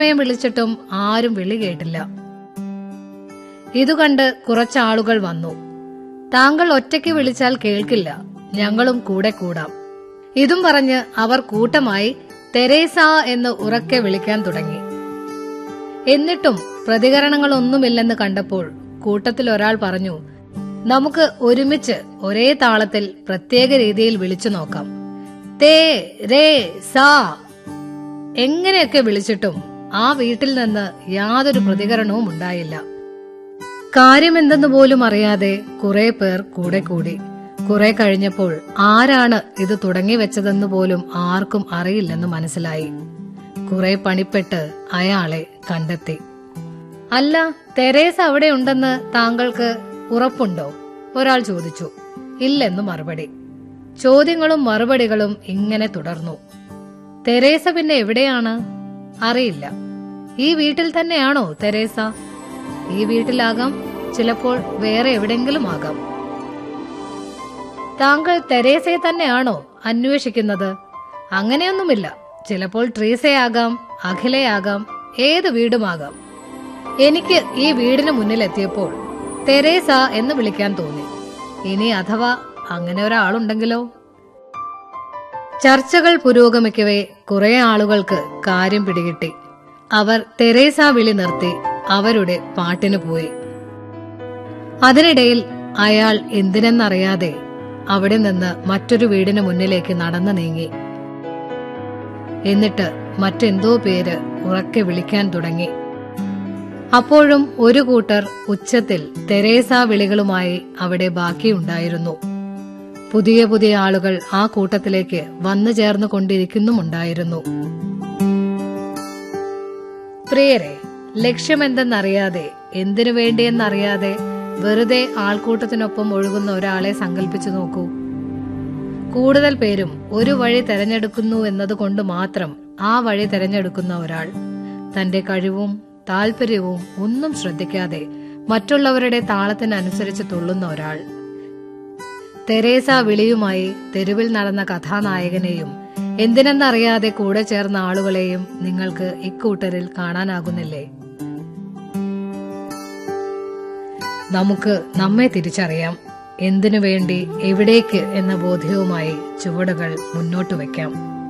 സമയം വിളിച്ചിട്ടും ആരും വിളി കേട്ടില്ല ഇതുകണ്ട് കുറച്ചാളുകൾ വന്നു താങ്കൾ ഒറ്റയ്ക്ക് വിളിച്ചാൽ കേൾക്കില്ല ഞങ്ങളും കൂടെ കൂടാം ഇതും പറഞ്ഞ് അവർ കൂട്ടമായി തെരേസ എന്ന് ഉറക്കെ വിളിക്കാൻ തുടങ്ങി എന്നിട്ടും പ്രതികരണങ്ങളൊന്നുമില്ലെന്ന് കണ്ടപ്പോൾ കൂട്ടത്തിൽ ഒരാൾ പറഞ്ഞു നമുക്ക് ഒരുമിച്ച് ഒരേ താളത്തിൽ പ്രത്യേക രീതിയിൽ വിളിച്ചു നോക്കാം തേ രേ സാ എങ്ങനെയൊക്കെ വിളിച്ചിട്ടും ആ വീട്ടിൽ നിന്ന് യാതൊരു പ്രതികരണവും ഉണ്ടായില്ല കാര്യമെന്തെന്ന് പോലും അറിയാതെ കുറെ പേർ കൂടെ കൂടി കുറെ കഴിഞ്ഞപ്പോൾ ആരാണ് ഇത് തുടങ്ങി വെച്ചതെന്ന് പോലും ആർക്കും അറിയില്ലെന്ന് മനസ്സിലായി കുറെ പണിപ്പെട്ട് അയാളെ കണ്ടെത്തി അല്ല തെരേസ അവിടെ ഉണ്ടെന്ന് താങ്കൾക്ക് ഉറപ്പുണ്ടോ ഒരാൾ ചോദിച്ചു ഇല്ലെന്ന് മറുപടി ചോദ്യങ്ങളും മറുപടികളും ഇങ്ങനെ തുടർന്നു തെരേസ പിന്നെ എവിടെയാണ് അറിയില്ല ഈ വീട്ടിൽ തന്നെയാണോ തെരേസ ഈ വീട്ടിലാകാം ചിലപ്പോൾ വേറെ എവിടെങ്കിലും ആകാം താങ്കൾ തെരേസയെ തന്നെയാണോ അന്വേഷിക്കുന്നത് അങ്ങനെയൊന്നുമില്ല ചിലപ്പോൾ ട്രീസയാകാം അഖിലയാകാം ഏത് വീടുമാകാം എനിക്ക് ഈ വീടിന് മുന്നിലെത്തിയപ്പോൾ തെരേസ എന്ന് വിളിക്കാൻ തോന്നി ഇനി അഥവാ അങ്ങനെ ഒരാളുണ്ടെങ്കിലോ ചർച്ചകൾ പുരോഗമിക്കവേ കുറെ ആളുകൾക്ക് കാര്യം പിടികിട്ടി അവർ തെരേസ വിളി നിർത്തി അവരുടെ പാട്ടിന് പോയി അതിനിടയിൽ അയാൾ എന്തിനെന്നറിയാതെ അവിടെ നിന്ന് മറ്റൊരു വീടിന് മുന്നിലേക്ക് നടന്നു നീങ്ങി എന്നിട്ട് മറ്റെന്തോ പേര് ഉറക്കെ വിളിക്കാൻ തുടങ്ങി അപ്പോഴും ഒരു കൂട്ടർ ഉച്ചത്തിൽ തെരേസ വിളികളുമായി അവിടെ ബാക്കിയുണ്ടായിരുന്നു പുതിയ പുതിയ ആളുകൾ ആ കൂട്ടത്തിലേക്ക് വന്നു ചേർന്നു കൊണ്ടിരിക്കുന്നുമുണ്ടായിരുന്നു പ്രിയരെ ലക്ഷ്യമെന്തെന്നറിയാതെ എന്തിനു വേണ്ടിയെന്നറിയാതെ വെറുതെ ആൾക്കൂട്ടത്തിനൊപ്പം ഒഴുകുന്ന ഒരാളെ സങ്കല്പിച്ചു നോക്കൂ കൂടുതൽ പേരും ഒരു വഴി തെരഞ്ഞെടുക്കുന്നു എന്നതുകൊണ്ട് മാത്രം ആ വഴി തെരഞ്ഞെടുക്കുന്ന ഒരാൾ തന്റെ കഴിവും താല്പര്യവും ഒന്നും ശ്രദ്ധിക്കാതെ മറ്റുള്ളവരുടെ താളത്തിനനുസരിച്ച് തുള്ളുന്ന ഒരാൾ തെരേസ വിളിയുമായി തെരുവിൽ നടന്ന കഥാനായകനെയും എന്തിനെന്നറിയാതെ കൂടെ ചേർന്ന ആളുകളെയും നിങ്ങൾക്ക് ഇക്കൂട്ടരിൽ കാണാനാകുന്നില്ലേ നമുക്ക് നമ്മെ തിരിച്ചറിയാം എന്തിനു വേണ്ടി എവിടേക്ക് എന്ന ബോധ്യവുമായി ചുവടുകൾ മുന്നോട്ട് വയ്ക്കാം